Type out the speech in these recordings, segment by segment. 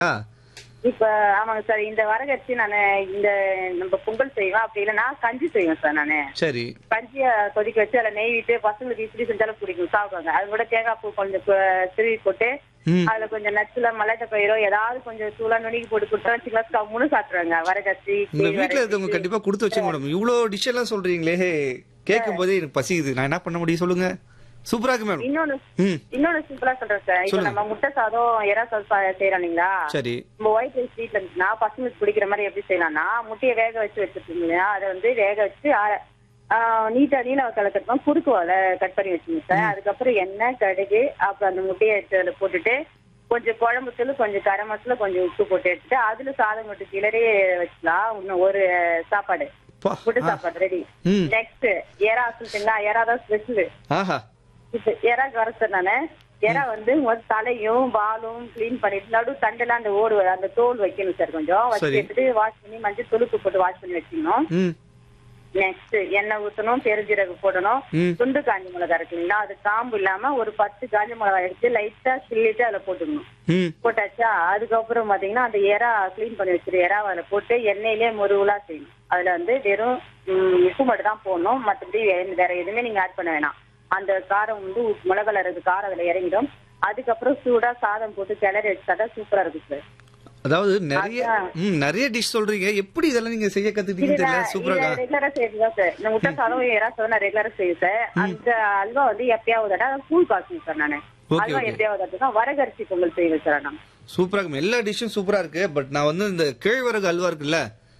ஆ, இப்ப ஆமாங்க சார் இந்த வரகரிசி நான் இந்த நம்ம பொங்கல் செய்வேன் அப்படி இல்லைன்னா கஞ்சி செய்வேன் சார் நானு சரி கஞ்சிய கொதிக்க வச்சு அதில் நெய் விட்டு பசங்களுக்கு இப்படி செஞ்சாலும் பிடிக்கும் சாப்பிடுவாங்க அது கூட தேங்காய் பூ கொஞ்சம் கு- திருவி போட்டு ம். அதுல கொஞ்சம் நச்சுல மல்லாட்ட பயிரோ ஏதாவது கொஞ்சம் தூளா நுணுக்கி போட்டு கொடுத்தா வச்சுக்கலாம் கம்முன்னு சாப்பிடுறாங்க வரகரிசி உங்க கேழ்வரகு, வீட்ல இருக்கவங்க கண்டிப்பா கொடுத்து வச்சுங்க மேடம் இவ்வளோ டிஷ் எல்லாம் சொல்றீங்களே கேட்கும் போதே எனக்கு பசிக்குது நான் என்ன பண்ண முடியும் சொல்லுங்க சூப்பரா இருக்கு மேடம் இன்னொன்னு ம் இன்னொன்னு சிம்பிளா சொல்றேன் சார் இப்ப சொல்லுங்க. நம்ம முட்டை சாதம் எறா சாதம் சா- செய்யறோம் இல்லைங்களா சரி நம்ம ஒயிட் ரைஸ் வீட்ல இருந்துச்சுன்னா பசங்களுக்கு பிடிக்கிற மாதிரி எப்படி செய்யலாம்னா முட்டையை வேக வச்சு வச்சிருக்கீங்க இல்லையா அதை வந்து வேக வச்சு ஆ- ஆ, நீட்டா நீல கலக்கட்டும் குறுக்கு வலை கட் பண்ணி வச்சுங்க சார் அதுக்கப்புறம் எண்ணெய் கடுகு அப்புறம் அந்த முட்டையை எடுத்து அதில் போட்டுட்டு கொஞ்சம் குழம்பு தூள் கொஞ்சம் கரம் மசாலா கொஞ்சம் உப்பு போட்டு எடுத்துட்டு அதுல சாதம் போட்டு கிளறி வச்சுக்கலாம் இன்னும் ஒரு சாப்பாடு பா முட்டை ஆ, சாப்பாடு ரெடி ம். நெக்ஸ்ட் எறா சொல்லிட்டீங்களா எறா தான் ஸ்பெஷல் ஆஹா இப்ப எறா வரைச்சேன் நானு எறா வந்து முதல் தலையும் வாலும் க்ளீன் பண்ணிட்டு நடு தண்டெல்லாம் அந்த ஓடு அந்த தோல் வைக்கணும் சார் கொஞ்சம் வச்சு சரி. எடுத்துட்டு வாஷ் பண்ணி மஞ்சள் துளுக்கு போட்டு வாஷ் பண்ணி வச்சுக்கணும் ம் நெக்ஸ்ட் எண்ணெய் ஊத்தணும் பெருஞ்சீரகம் போடணும் ம். துண்டு காஞ்சி மிளகா இருக்குங்களா அது காம்பு இல்லாம ஒரு பத்து காஞ்சி மிளகா எடுத்து லைட்டா கிள்ளிட்டு அதுல போட்டுக்கணும் ம் போட்டாச்சா அதுக்கப்புறம் பாத்தீங்கன்னா அந்த எறா க்ளீன் பண்ணி வச்சிரு எறா அதில் போட்டு எண்ணெயிலே முருகுலா செய்யணும் அதுல வந்து வெறும் ம், உப்பு மட்டும் தான் போடணும் மற்றபடி வேற எதுவுமே நீங்க ஆட் பண்ண வேணாம் அந்த காரம் வந்து உப்பு- மிளகால இருக்கு காரம் அதுல இறங்கிடும் அதுக்கப்புறம் சூடா சாதம் போட்டு கிளறி வச்சா சூப்பரா இருக்கு சார் அதாவது நிறைய அதான். ம் நிறைய டிஷ் சொல்றீங்க எப்படி இதெல்லாம் நீங்க செய்ய கத்துக்கிட்டீங்கன்னு தெரியல சூப்பரா ரெகுலரா செய்யுதுதான் சார் இந்த முட்டை சாதம் எறா சாதம் நான் ரெகுலரா செய்யும் சார் அந்த அல்வா வந்து எப்பயாவது தடவை கூழ் காசுங்க சார் நானு Okay, அல்வா okay. எப்பயாவது தான் வரகரிசி பொங்கல் செய்வேன் சார் நான் சூப்பரா இருக்கும் எல்லா டிஷ்ஷும் சூப்பரா இருக்கு பட் நான் வந்து இந்த கேழ்வரகு அல்வா இருக்குல்ல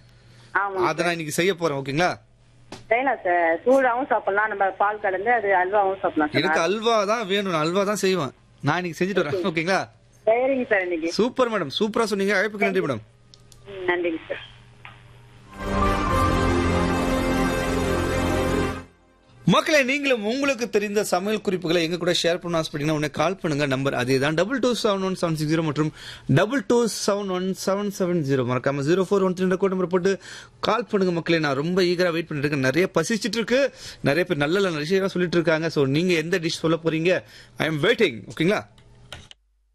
ஆமா அதை நான் இன்னைக்கு செய்ய போறேன் ஓகேங்களா செய்யலாம் சார் சூடாவும் சாப்பிடலாம் நம்ம பால் கலந்து அது அல்வாவும் சாப்பிடலாம் எனக்கு சார் அல்வா தான் வேணும் நான் அல்வா தான் செய்வேன் நான் இன்னைக்கு செஞ்சுட்டு வரேன் ஓகேங்களா சரிங்க சார் இன்னைக்கு சூப்பர் மேடம் சூப்பரா சொன்னீங்க அழைப்புக்கு நன்றி மேடம் ம், நன்றிங்க சார் மக்களே நீங்களும் உங்களுக்கு தெரிந்த சமையல் குறிப்புகளை எங்க கூட ஷேர் பண்ண ஆசைப்பட்டீங்கன்னா உடனே கால் பண்ணுங்க நம்பர் அதே தான் double two seven one seven six zero மற்றும் double two seven one seven seven zero மறக்காம zero four one three code number போட்டு கால் பண்ணுங்க மக்களே நான் ரொம்ப ஈகரா வெயிட் பண்ணிட்டு இருக்கேன் நிறைய பசிச்சிட்டு இருக்கு நிறைய பேர் நல்ல நல்ல விஷயம் சொல்லிட்டு இருக்காங்க ஸோ நீங்க எந்த டிஷ் சொல்ல போறீங்க ஐ எம் வெயிட்டிங் ஓகேங்களா